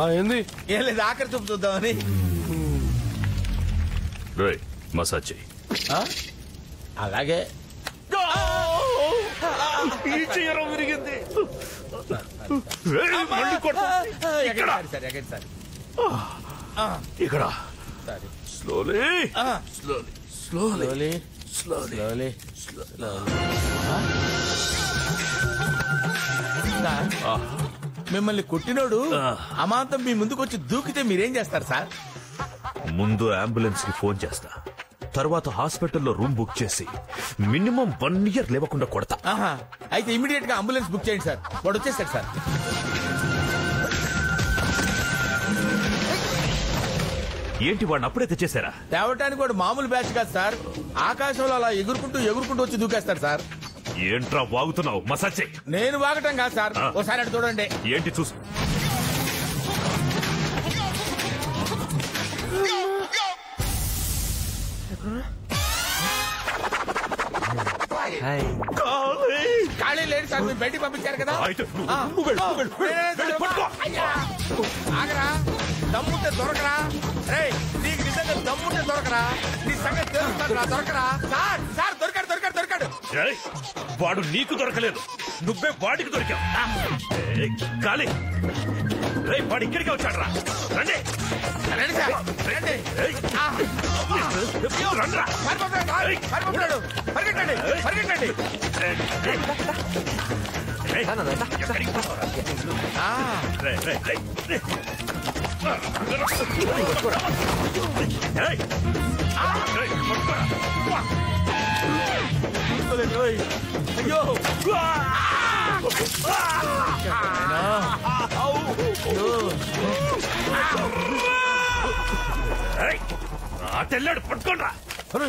ఆ, ఏంది ఏం లేదు ఆఖరి చూపు చూద్దామని రేయ్ మసాజ్ చెయ్యి ఆ? అలాగే ఈ చీర విరిగింది రేయ్, మళ్ళీ కొడతా. ఇక్కడ సరే ఎక్కడ సరే ఇక్కడ సరే స్లోలీ ఆ. Slowly slowly slowly slowly slowly sir, మిమ్మల్ని కొట్టినోడు ఆ. అమాంతం మీ ముందుకు వచ్చి దూకితే మీరేం చేస్తారు సార్ ముందు అంబులెన్స్ కి ఫోన్ చేస్తా తర్వాత హాస్పిటల్లో రూమ్ బుక్ చేసి మినిమం వన్ ఇయర్ లేవకుండా కొడతా ఆహా అయితే ఇమీడియట్ గా అంబులెన్స్ బుక్ చేయండి సార్ వాడు వచ్చేస్తాడు సార్ ఏంటి వాడిని అప్పుడే తెచ్చేసారా తేవటానికి వాడు మామూలు బ్యాచ్ కాదు సార్ ఆకాశంలో అలా ఎగురుకుంటూ ఎగురుకుంటూ వచ్చి దూకేస్తాడు సార్ ఏంట్రా వాగుతున్నావు మసాజ్ చెయ్యి నేను వాగటం కాదు సార్ ఆ. ఒకసారి అటు చూడండి ఏంటి చూసు ఖాళీ లేడు సార్ మీరు బయటికి పంపించారు కదా అయితే నువ్వు- ఆ. నువ్వు వెళ్ళు, నువ్వు వెళ్ళు, నేనే వెళ్ళు, సార్. పట్టుకో. అయ్యా. ఆగరా దమ్ముంటే దొరకరా రే నీకు నిజంగా దమ్ముంటే దొరకరా నీ సంగతి తెలుస్తాను రా దొరకరా సార్ సార్ దొరికాడు దొరికాడు దొరికాడు ఏయ్, వాడు నీకు దొరకలేదు నువ్వే వాడికి దొరికావు ఏయ్, కాలి రే వాడు ఇక్కడికి వచ్చాడు రా రండి రండి సార్ రండి ఏయ్, ఆ. రండ్రా. పారిపోతున్నాడు, పారి- పారిపోతున్నాడు. పరిగెట్టండి పరిగెట్టండి ఏయ్, ఎక్కడికి పోతావురా? ఆ. రే, రే, రే, రే. ఏయ్, ఏయ్, పట్టుకోరా. ఓయ్. అయ్యో ఏయ్, అటెళ్ళాడు పట్టుకోండి రా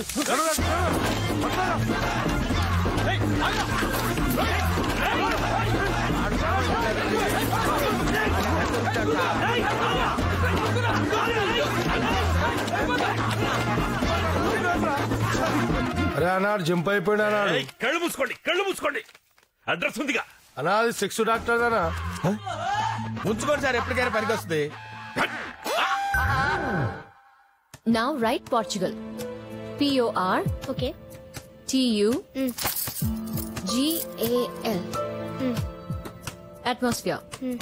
అరే అన్నాడు జంప్ అయిపోయినా అన్నాడు ఏయ్, కళ్ళు మూసుకోండి కళ్ళు మూసుకోండి అడ్రస్ ఉందిగా అనాది సెక్స్ డాక్టర్ దానా ఉంచుకోండి సార్ ఎప్పటికైనా పనికి వస్తుంది Now write Portugal. P O R okay T U G A L. Atmosphere.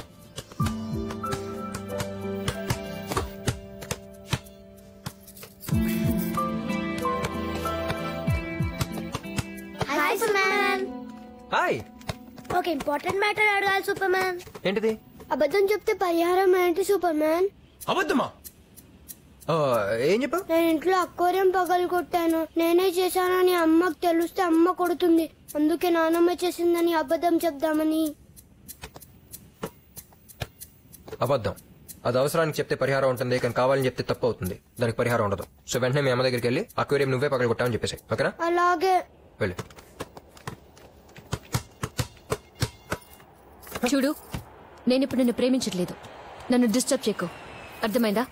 Hi superman hi ఒక ఇంపార్టెంట్ మ్యాటర్ అడగాలి సూపర్ మ్యాన్ ఏంటిది అబద్ధం చెప్తే పరిహారం ఏంటి సూపర్ మ్యాన్ అబద్ధమా ఆ, ఏం చెప్పావు నేను ఇంట్లో అక్వేరియం పగలు కొట్టాను నేనే చేశానని అమ్మకు తెలిస్తే అమ్మ కొడుతుంది అందుకే నానమ్మ చేసిందని అబద్ధం చెప్దామని అబద్ధం అది అవసరానికి చెప్తే పరిహారం ఉంటుంది కానీ కావాలని చెప్తే తప్పు అవుతుంది దానికి పరిహారం ఉండదు సో వెంటనే మీ అమ్మ దగ్గరికి వెళ్ళి అక్వేరియం నువ్వే పగల కొట్టామని చెప్పేసి ఓకేనా అలాగే వెళ్ళి చూడు నేను ఇప్పుడు నిన్ను ప్రేమించట్లేదు నన్ను డిస్టర్బ్ చేయకు అర్థమైందా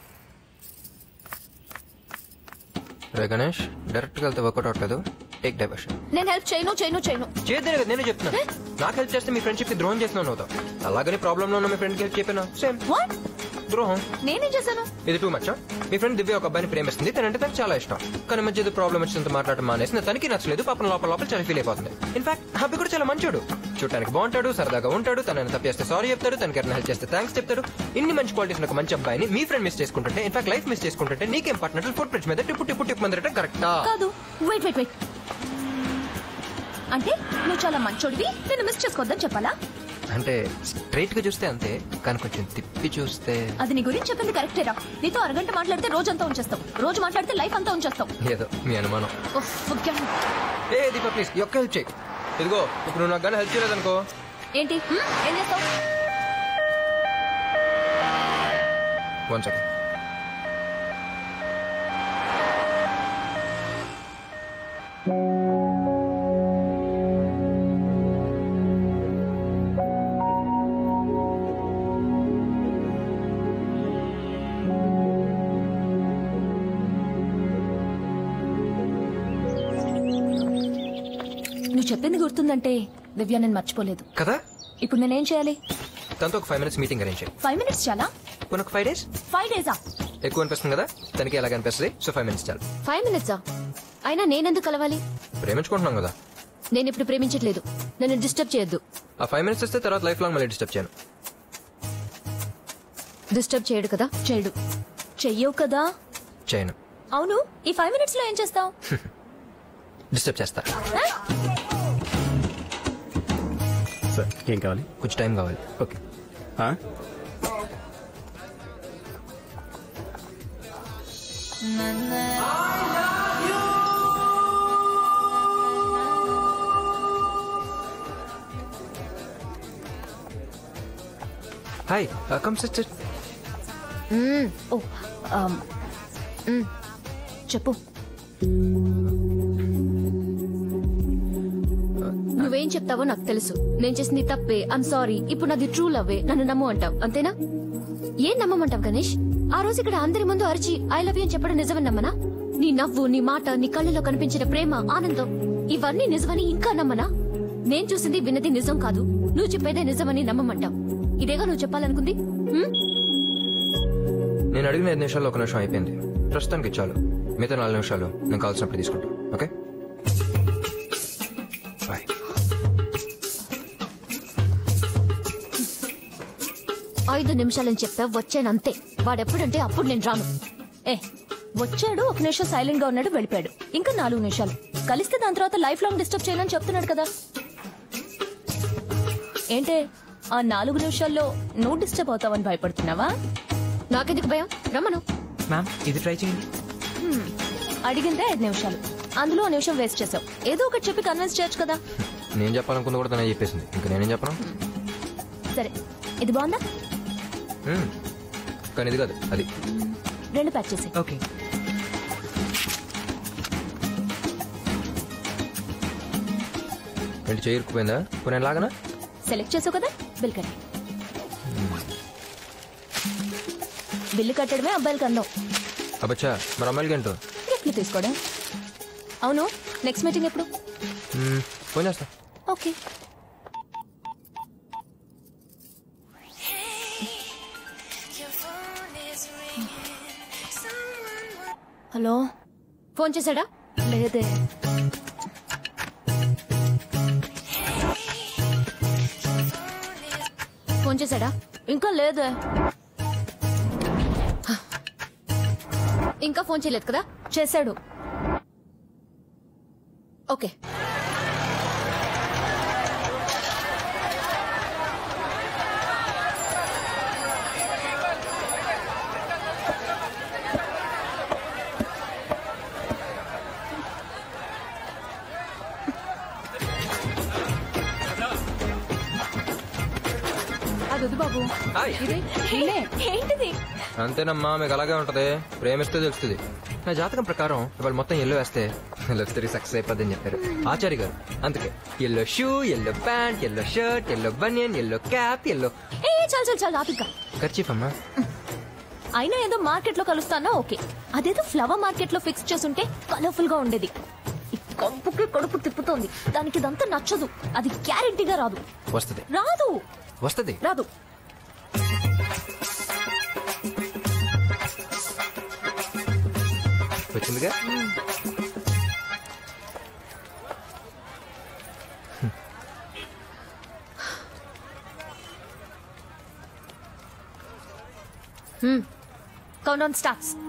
రే గణేష్ డైరెక్ట్ గా వెళ్తే వర్కౌట్ అవట్లేదు టేక్ డైవర్షన్ నేను హెల్ప్ చేయను చేయను చేయను చేద్దాను కదా నేనే చెప్తున్నా నాకు హెల్ప్ చేస్తే మీ ఫ్రెండ్షిప్ కి ద్రోహం చేస్తున్నాను అవుతావు అలాగని ప్రాబ్లం లో ఉన్న మీ ఫ్రెండ్ కి హెల్ప్ చెప్పినా సేమ్ వాట్ ద్రోహం నేనేం చేశాను ఇది టూ మచ్చా మీ ఫ్రెండ్ దివ్య ఒక అబ్బాయిని ప్రేమిస్తుంది తనంటే తనకు చాలా ఇష్టం కానీ మధ్య ఏదో ప్రాబ్లం వచ్చినంత మాట్లాడటం మానేసి తనకి నచ్చలేదు పాపం లోపల లోపల చాలా ఫీల్ అయిపోతుంది ఇన్ఫాక్ట్ అబ్బాయి కూడా చాలా మంచోడు చూడటానికి బాగుంటాడు సరదాగా ఉంటాడు తనని తప్పు చేస్తే సారీ చెప్తాడు తనకి ఎవరైనా హెల్ప్ చేస్తే థ్యాంక్స్ చెప్తాడు ఇన్ని మంచి క్వాలిటీస్ ఒక మంచి అబ్బాయిని మీ ఫ్రెండ్ మిస్ చేసుకుంటుంటే ఇన్ఫాక్ట్ లైఫ్ మిస్ చేసుకుంటుంటే నీకేం పట్టినట్లు ఫుట్ బ్రిడ్జ్ మీద టిప్పు టిప్పు టిప్పు మందరటం కరెక్టా కాదు వెయిట్ వెయిట్ వెయిట్ అంటే నువ్వు చాలా మంచోడివి నేను మిస్ చేసుకోవద్దని చెప్పాలా అంటే స్ట్రైట్ గా చూస్తే అంతే కానీ కొంచెం తిప్పి చూస్తే అది నీ గురించి చెప్పింది కరెక్టేరా నీతో అరగంట మాట్లాడితే రోజంతా ఉంచేస్తావు రోజు మాట్లాడితే లైఫ్ అంతా ఉంచేస్తావు ఏదో మీ అనుమానం ఉఫ్, forget me. ఏ దీపా ప్లీజ్ ఈ ఒక్క హెల్ప్ చేయి ఇదిగో ఇప్పుడు నువ్వు నాకు కానీ హెల్ప్ చేయలేదనుకో ఏంటి హ్మ్? ఏం చేస్తావు వన్ సెకండ్ నువ్వు చెప్పింది గుర్తుందంటే దివ్య నేను మర్చిపోలేదు కదా ఇప్పుడు నేనేం చేయాలి తనతో ఒక ఫైవ్ మినిట్స్ మీటింగ్ అరేంజ్ చేయి ఫైవ్ మినిట్స్ చాలా పోనీ ఒక ఫైవ్ డేస్ ఫైవ్ డేసా ఎక్కువ అనిపిస్తుంది కదా తనకి ఎలాగ అనిపిస్తుంది సో ఫైవ్ మినిట్స్ చాలు ఫైవ్ మినిట్సా అయినా నేనెందుకు కలవాలి ప్రేమించుకుంటున్నాం కదా నేను ఇప్పుడు ప్రేమించట్లేదు నన్ను డిస్టర్బ్ చేయొద్దు ఆ ఫైవ్ మినిట్స్ వస్తే తర్వాత లైఫ్ లాంగ్ మళ్ళీ డిస్టర్బ్ చేయను డిస్టర్బ్ చేయడు కదా చేయడు చెయ్యవు కదా చేయను అవును ఈ ఫైవ్ మినిట్స్ లో ఏం చేస్తావు డిస్టర్బ్ చేస్తా సార్ ఏం కావాలి కొంచెం టైం కావాలి ఓకే ఆ? హాయ్ కమ్ సిస్టర్ ఓ ఆమ్, మ్, చెప్పు నువ్వేం చెప్తావో నాకు తెలుసు నేను చేసింది తప్పే ఐమ్ సారీ ఇప్పుడు నాది ట్రూ లవ్వే నన్ను నమ్ము అంటావు అంతేనా ఏం నమ్మమంటావు గణేష్ ఆ రోజు ఇక్కడ అందరి ముందు అరిచి ఐ లవ్ యూ అని చెప్పడం నిజమని నమ్మనా నీ నవ్వు నీ మాట నీ కళ్ళలో కనిపించిన ప్రేమ ఆనందం ఇవన్నీ నిజమని ఇంకా నమ్మనా నేను చూసింది విన్నది నిజం కాదు నువ్వు చెప్పేదే నిజమని నమ్మమంటావు ఇదేగా నువ్వు చెప్పాలనుకుంది హ్మ్? నేను అడిగిన ఐదు నిమిషాల్లో ఒక నిమిషం అయిపోయింది ప్రస్తుతానికి చాలు మిగతా నాలుగు నిమిషాలు నేను కావాల్సినప్పుడు తీసుకుంటాను ఓకే బాయ్ ఐదు నిమిషాలని చెప్పా వచ్చానంతే వాడెప్పుడంటే అప్పుడు నేను రాను ఏ వచ్చాడు ఒక నిమిషం సైలెంట్ గా ఉన్నాడు వెళ్ళిపోయాడు ఇంకా నాలుగు నిమిషాలు కలిస్తే దాని తర్వాత లైఫ్ లాంగ్ డిస్టర్బ్ చేయాలని చెప్తున్నాడు కదా ఏంటే ఆ నాలుగు నిమిషాల్లో నువ్వు డిస్టర్బ్ అవుతావని భయపడుతున్నావా నాకెందుకు భయం రమ్మను మ్యామ్ ఇది ట్రై చేయండి హ్మ్. అడిగిందే ఐదు నిమిషాలు అందులో ఓ నిమిషం వేస్ట్ చేసావు ఏదో ఒకటి చెప్పి కన్విన్స్ చేయొచ్చు కదా నేను చెప్పాలనుకుంది కూడా తనే చెప్పేసింది ఇంకా నేనేం చెప్పను సరే ఇది బాగుందా మ్మ్. కానీ ఇది కాదు అది రెండు ప్యాక్ చేసి ఓకే ఏంటి చేరుకుపోయిందా ఇప్పుడు నేను లాగనా సెలెక్ట్ చేసావు కదా బిల్ కట్ట బిల్లు కట్టడమే అబ్బాయిలకి అందం అబ్బచ్చా మరి అమ్మాయిలకి ఏంటో గిఫ్ట్లు తీసుకోవడం అవును నెక్స్ట్ మీటింగ్ ఎప్పుడు మ్మ్. ఫోన్ చేస్తా ఓకే హలో ఫోన్ చేశాడా లేదే ఫోన్ చేశాడా ఇంకా లేదే ఇంకా ఫోన్ చేయలేదు కదా చేశాడు ఓకే అది వద్దు బాబు హాయ్ ఇదే వీళ్ళే. ఏంటిది అంతేనమ్మా మీకు అలాగే ఉంటది ప్రేమిస్తే తెలుస్తుంది నా జాతకం ప్రకారం ఇవాళ మొత్తం ఎల్లో వేస్తే లవ్ స్టోరీ సక్సెస్ అయిపోద్దని చెప్పారు ఆచార్య గారు అందుకే yellow shoe yellow pant yellow shirt yellow బనియన్ ఎల్లో క్యాప్ ఎల్లో ఏ చాలు చాలు చాలు ఆపిక ఖర్చీఫ్ అమ్మా అయినా ఏదో మార్కెట్ లో కలుస్తానా ఓకే అదేదో ఫ్లవర్ మార్కెట్ లో ఫిక్స్ చేసుంటే కలర్ఫుల్ గా ఉండేది ఈ కంపుకి కడుపు తిప్పుతోంది దానికి ఇదంతా నచ్చదు అది గ్యారెంటీగా రాదు వస్తుంది రాదు వస్తుంది రాదు వచ్చిందిగా కౌంట్ ఆన్ స్టార్ట్స్